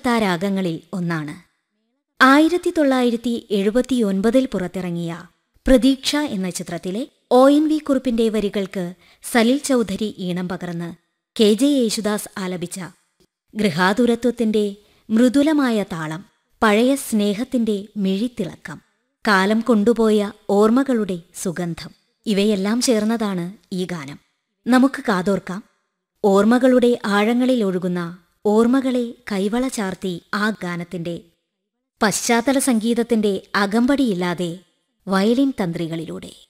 മേളകർത്താരാഗങ്ങളിൽ ഒന്നാണ് ആയിരത്തി തൊള്ളായിരത്തി എഴുപത്തിയൊൻപതിൽ പുറത്തിറങ്ങിയ പ്രതീക്ഷ എന്ന ചിത്രത്തിലെ ഒ എൻ വി കുറുപ്പിന്റെ വരികൾക്ക് സലിൽ ചൗധരി ഈണം പകർന്ന് കെ ജെ യേശുദാസ് ആലപിച്ച ഗൃഹാതുരത്വത്തിന്റെ മൃദുലമായ താളം പഴയ സ്നേഹത്തിന്റെ മിഴിത്തിളക്കം കാലം കൊണ്ടുപോയ ഓർമ്മകളുടെ സുഗന്ധം ഇവയെല്ലാം ചേർന്നതാണ് ഈ ഗാനം നമുക്ക് കാതോർക്കാം ഓർമ്മകളുടെ ആഴങ്ങളിൽ ഒഴുകുന്ന ഓർമ്മകളെ കൈവള ചാർത്തി ആ ഗാനത്തിന്റെ പശ്ചാത്തല സംഗീതത്തിന്റെ അകമ്പടിയില്ലാതെ വയലിൻ തന്ത്രികളിലൂടെ